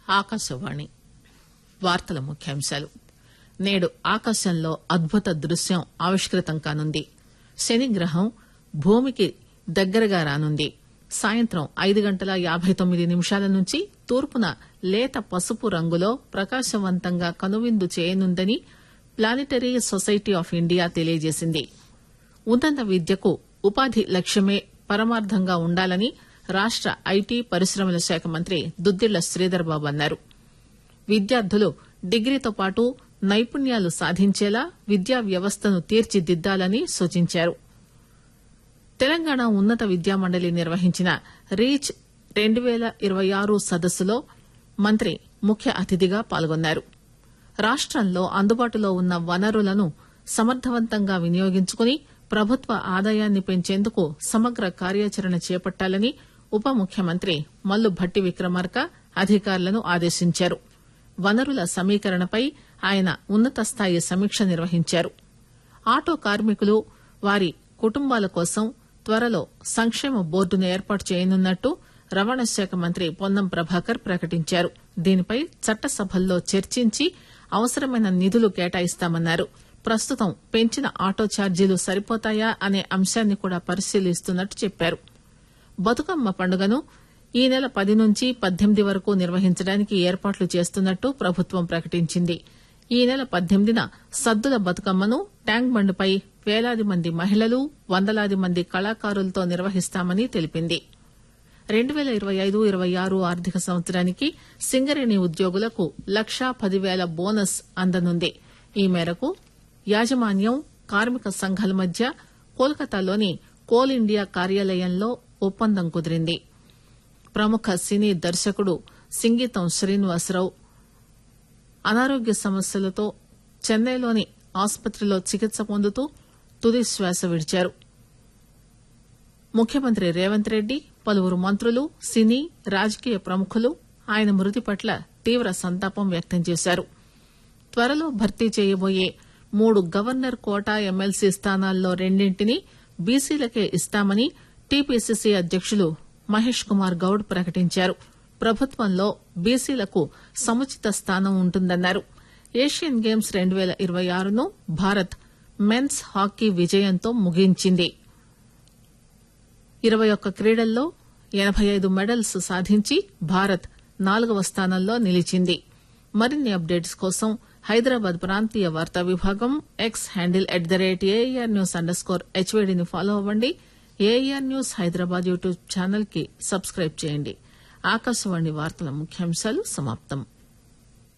ఆకాశవాణి వార్తల ముఖ్యాంశాలు నేడు ఆకాశంలో అద్భుత దృశ్యం ఆవిష్కృతం కానుంది శనిగ్రహం భూమికి దగ్గరగా రానుంది సాయంత్రం ఐదు గంటల యాబై తొమ్మిది నిమిషాల నుంచి తూర్పున లేత పసుపు రంగులో ప్రకాశవంతంగా కనువిందు చేయనుందని ప్లానిటరీ సొసైటీ ఆఫ్ ఇండియా తెలియజేసింది ఉన్నత విద్యకు ఉపాధి లక్ష్యమే పరమార్థంగా ఉండాలని రాష్ట ఐటీ పరిశ్రమల శాఖ మంత్రి దుద్దిళ్ల శ్రీధర్ బాబు అన్నారు విద్యార్థులు డిగ్రీతో పాటు నైపుణ్యాలు సాధించేలా విద్యా వ్యవస్థను తీర్చిదిద్దాలని సూచించారు తెలంగాణ ఉన్నత విద్యామండలి నిర్వహించిన రీచ్ రెండు పేల ఇరవై ఆరు సదస్సులో మంత్రి ముఖ్య అతిథిగా పాల్గొన్నారు రాష్టంలో అందుబాటులో ఉన్న వనరులను సమర్థవంతంగా వినియోగించుకుని ప్రభుత్వ ఆదాయాన్ని పెంచేందుకు సమగ్ర కార్యాచరణ చేపట్టాలని ఉప ముఖ్యమంత్రి మల్లు భట్టి విక్రమార్క అధికారులను ఆదేశించారు వనరుల సమీకరణపై ఆయన ఉన్నత స్థాయి సమీక్ష నిర్వహించారు ఆటో కార్మికులు వారి కుటుంబాల కోసం త్వరలో సంక్షేమ బోర్డును ఏర్పాటు చేయనున్నట్టు రవాణా శాఖ మంత్రి పొన్నం ప్రభాకర్ ప్రకటించారు దీనిపై చట్టసభల్లో చర్చించి అవసరమైన నిధులు కేటాయిస్తామన్నారు ప్రస్తుతం పెంచిన ఆటో ఛార్జీలు సరిపోతాయా అనే అంశాన్ని కూడా పరిశీలిస్తున్నట్టు చెప్పారు బతుకమ్మ పండుగను ఈ నెల పది నుంచి పద్దెనిమిది వరకు నిర్వహించడానికి ఏర్పాట్లు చేస్తున్నట్టు ప్రభుత్వం ప్రకటించింది ఈ నెల పద్దెనిమిదిన సద్దుల బతుకమ్మను ట్యాంక్ బండ్పై వేలాది మంది మహిళలు వందలాది మంది కళాకారులతో నిర్వహిస్తామని తెలిపింది రెండు పేల ఇరవై ఐదు ఇరవై ఆరు ఆర్థిక సంవత్సరానికి సింగరేణి ఉద్యోగులకు లక్షా పదివేల బోనస్ అందనుంది ఈ మేరకు యాజమాన్యం కార్మిక సంఘాల మధ్య కోల్కతాలోని కోల్ ఇండియా కార్యాలయంలో ఒప్పందం కుదిరింది ప్రముఖ సినీ దర్శకుడు సింగీతం శ్రీనివాసరావు అనారోగ్య సమస్యలతో చెన్నైలోని ఆసుపత్రిలో చికిత్స పొందుతూ తుది శ్వాస విడిచారు ముఖ్యమంత్రి రేవంత్ రెడ్డి పలువురు మంత్రులు సినీ రాజకీయ ప్రముఖులు ఆయన మృతి పట్ల తీవ్ర సంతాపం వ్యక్తం చేశారు త్వరలో భర్తీ చేయబోయే మూడు గవర్నర్ కోటా ఎమ్మెల్సీ స్థానాల్లో రెండింటిని బీసీలకే ఇస్తామని టీపీసీసీ అధ్యకులు మహేష్ కుమార్ గౌడ్ ప్రకటించారు ప్రభుత్వంలో బీసీలకు సముచిత స్థానం ఉంటుందన్నారు ఏషియన్ గేమ్స్ రెండు పేల ఇరవై ఆరును భారత్ మెన్స్ హాకీ విజయంతో ముగించింది ఇరవై ఒక్క క్రీడల్లో ఎనబై ఐదు మెడల్స్ సాధించి భారత్ నాలుగవ స్థానంలో నిలిచింది మరిన్ని అప్డేట్స్ కోసం హైదరాబాద్ ప్రాంతీయ వార్తా విభాగం X handle at the rate AIR news underscore హెచ్వేడిని ఫాలో అవ్వండి AIR news Hyderabad YouTube channel కి సబ్స్క్రైబ్ చేయండి ఆకాశవాణి వార్తల ముఖ్యాంశాలు సమాప్తం